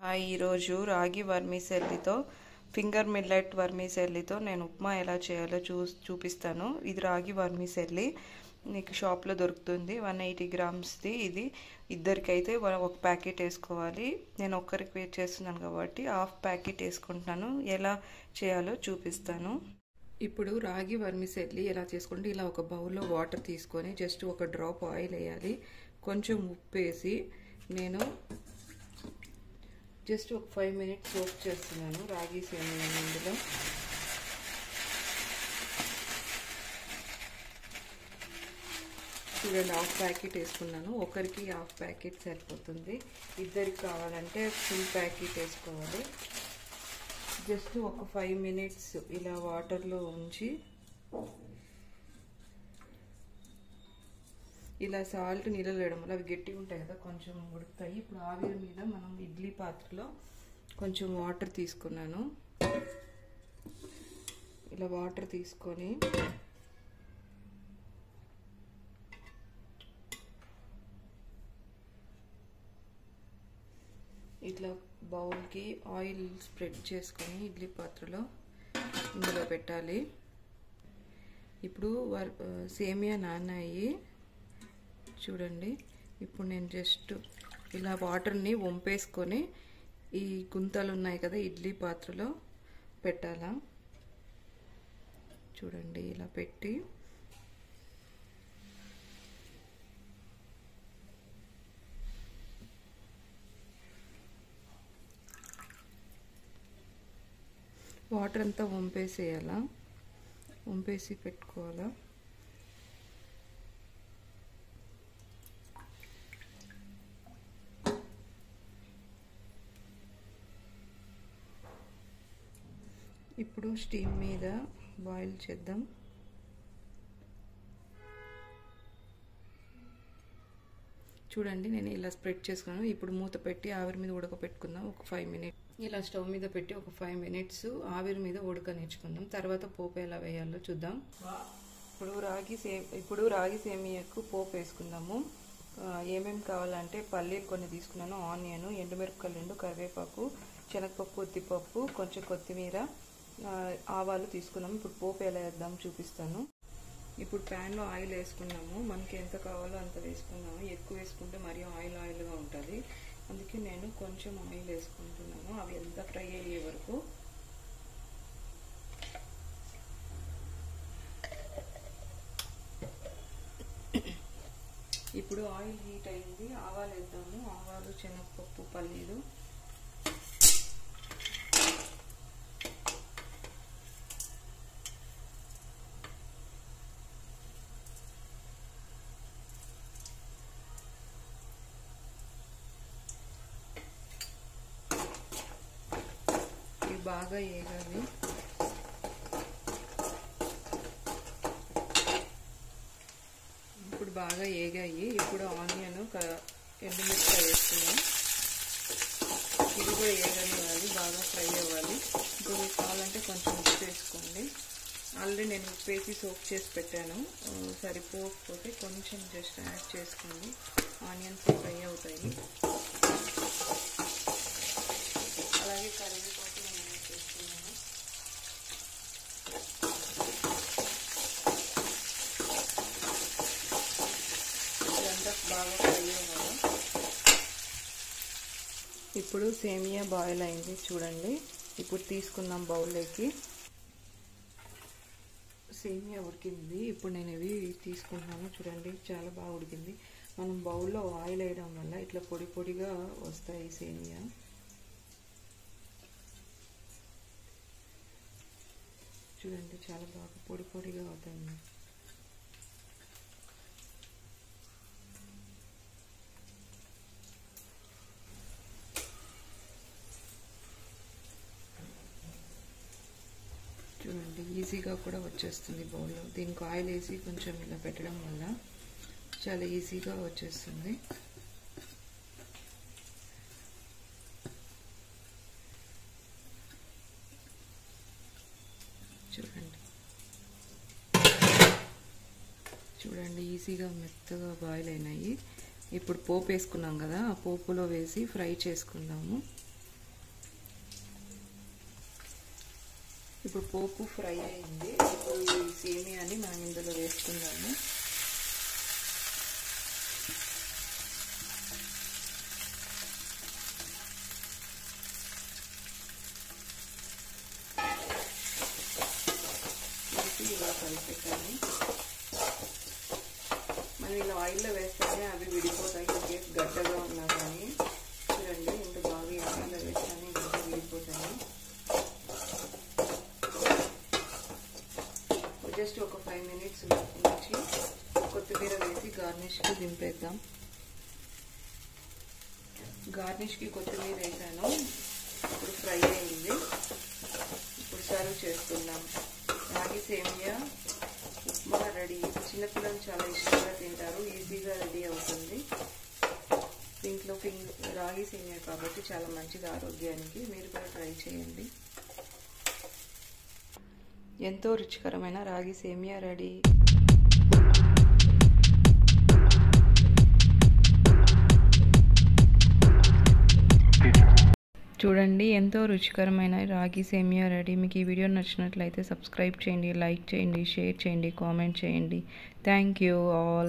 ఈరోజు రాగి వర్మీసెల్లితో finger millet వర్మీసెల్లితో నేను ఉప్మా ఎలా చేయాలో చూ చూపిస్తాను ఇది రాగి వర్మీసెల్లి నీకు షాప్లో దొరుకుతుంది వన్ ఎయిటీ గ్రామ్స్ది ఇది ఇద్దరికైతే ఒక ప్యాకెట్ వేసుకోవాలి నేను ఒక్కరికి వెయిట్ చేస్తున్నాను కాబట్టి హాఫ్ ప్యాకెట్ వేసుకుంటున్నాను ఎలా చేయాలో చూపిస్తాను ఇప్పుడు రాగి వర్మిసెల్లి ఎలా చేసుకుంటే ఇలా ఒక బౌల్లో వాటర్ తీసుకొని జస్ట్ ఒక డ్రాప్ ఆయిల్ వేయాలి కొంచెం ఉప్పు వేసి నేను జస్ట్ ఒక ఫైవ్ మినిట్స్ సోప్ చేస్తున్నాను రాగి సేమియా ఇందులో చూడండి హాఫ్ ప్యాకెట్ వేసుకున్నాను ఒకరికి హాఫ్ ప్యాకెట్ సరిపోతుంది ఇద్దరికి కావాలంటే ఫుల్ ప్యాకెట్ వేసుకోవాలి జస్ట్ ఒక ఫైవ్ మినిట్స్ ఇలా వాటర్లో ఉంచి ఇలా సాల్ట్ నీళ్ళలో వేయడం వల్ల అవి గట్టిగా ఉంటాయి కదా కొంచెం ఉడుకుతాయి ఇప్పుడు ఆవిరి మీద మనం ఇడ్లీ పాత్రలో కొంచెం వాటర్ తీసుకున్నాను ఇలా వాటర్ తీసుకొని ఇట్లా బౌల్కి ఆయిల్ స్ప్రెడ్ చేసుకొని ఇడ్లీ పాత్రలో ఇందులో పెట్టాలి ఇప్పుడు సేమియా నానాయి చూడండి ఇప్పుడు నేను జస్ట్ ఇలా వాటర్ని వంపేసుకొని ఈ గుంతలు ఉన్నాయి కదా ఇడ్లీ పాత్రలో పెట్టాలా చూడండి ఇలా పెట్టి వాటర్ అంతా వంపేసేయాలా వంపేసి పెట్టుకోవాలా ఇప్పుడు స్టీమ్ మీద బాయిల్ చేద్దాం చూడండి నేను ఇలా స్ప్రెడ్ చేసుకున్నాను ఇప్పుడు మూత పెట్టి ఆవిరి మీద ఉడకపెట్టుకుందాం ఒక ఫైవ్ మినిట్స్ ఇలా స్టవ్ మీద పెట్టి ఒక ఫైవ్ మినిట్స్ ఆవిరి మీద ఉడకనిచ్చుకుందాం తర్వాత పోపు ఎలా వేయాలో చూద్దాం ఇప్పుడు రాగి సే ఇప్పుడు రాగి సేమియాకు పోపు వేసుకుందాము ఏమేమి కావాలంటే పల్లీలు కొన్ని తీసుకున్నాను ఆనియన్ ఎండుమిరపకాయలు రెండు కరివేపాకు శనగపప్పు ఉద్దిపప్పు కొంచెం కొత్తిమీర ఆవాలు తీసుకున్నాము ఇప్పుడు పోపు ఎలా వేద్దాం చూపిస్తాను ఇప్పుడు ప్యాన్లో ఆయిల్ వేసుకున్నాము మనకి ఎంత కావాలో అంత వేసుకున్నాము ఎక్కువ వేసుకుంటే మరీ ఆయిల్ ఆయిల్గా ఉంటుంది అందుకే నేను కొంచెం ఆయిల్ వేసుకుంటున్నాను అవి ఎంత ఫ్రై అయ్యే వరకు ఇప్పుడు ఆయిల్ హీట్ అయింది ఆవాలు వేద్దాము ఆవాలు శనగపప్పు పల్లీలు ఇవి బాగా వేగాలి ఇప్పుడు బాగా వేగాయి ఇప్పుడు ఆనియన్ ఎండుమిరపకాయ వేస్తున్నాం ఇది కూడా వేగనివ్వాలి బాగా ఫ్రై అవ్వాలి ఇప్పుడు మీకు కావాలంటే కొంచెం ఉప్పు వేసుకోండి ఆల్రెడీ నేను ఉప్పు వేసి సోప్ చేసి పెట్టాను సరిపోకపోతే కొంచెం జస్ట్ యాడ్ చేసుకోండి ఆనియన్స్ ఫ్రై అవుతాయి అలాగే కరివేపాకు నేను యాడ్ చేస్తున్నాను ఇదంతా బాగా ఫ్రై అవ్వాలి ఇప్పుడు సేమియా బాయిల్ అయింది చూడండి ఇప్పుడు తీసుకుందాం బౌల్లోకి సేమియా ఉడికింది ఇప్పుడు నేను ఇవి తీసుకుంటున్నాను చూడండి చాలా బాగా ఉడికింది మనం బౌల్లో ఆయిల్ వేయడం వల్ల ఇట్లా పొడి పొడిగా వస్తాయి సేమియా చూడండి చాలా బాగా పొడి పొడిగా అవుతాయి చూడండి ఈజీగా కూడా వచ్చేస్తుంది బౌల్లో దీనికి ఆయిల్ వేసి కొంచెం ఇలా పెట్టడం వల్ల చాలా ఈజీగా వచ్చేస్తుంది చూడండి చూడండి ఈజీగా మెత్తగా బాయిల్ అయినాయి ఇప్పుడు పోపు వేసుకున్నాం కదా ఆ పోపులో వేసి ఫ్రై చేసుకుందాము ఇప్పుడు పోపు ఫ్రై అయింది ఇప్పుడు ఈ సేమియాని మనం ఇందులో వేసుకుందాము వేసి ఇలా కలిపెట్టాలి మనం ఇలా ఆయిల్లో వేస్తేనే అవి విడిపోతాయి కేసు గడ్డగా ఉన్నా కానీ చూడండి ఇంత బాగా ఆయిల్లో వేస్తేనే ఇంకా విడిపోతాయి జస్ట్ ఒక ఫైవ్ మినిట్స్ ఉంచి కొత్తిమీర వేసి గార్నిష్కి దింపేద్దాం గార్నిష్కి కొత్తిమీర వేసాను ఇప్పుడు ఫ్రై అయింది ఇప్పుడు సర్వ్ చేసుకుందాం రాగి సేమియా ఉప్మా రెడీ చిన్నపిల్లలు చాలా ఇష్టంగా తింటారు ఈజీగా రెడీ అవుతుంది దీంట్లో ఫింగ్ రాగి సేమియా కాబట్టి చాలా మంచిది ఆరోగ్యానికి మీరు కూడా ట్రై చేయండి ఎంతో రుచికరమైన రాగి సేమియా రెడీ చూడండి ఎంతో రుచికరమైన రాగి సేమియా రెడీ మీకు ఈ వీడియో నచ్చినట్లయితే సబ్స్క్రైబ్ చేయండి లైక్ చేయండి షేర్ చేయండి కామెంట్ చేయండి థ్యాంక్ యూ ఆల్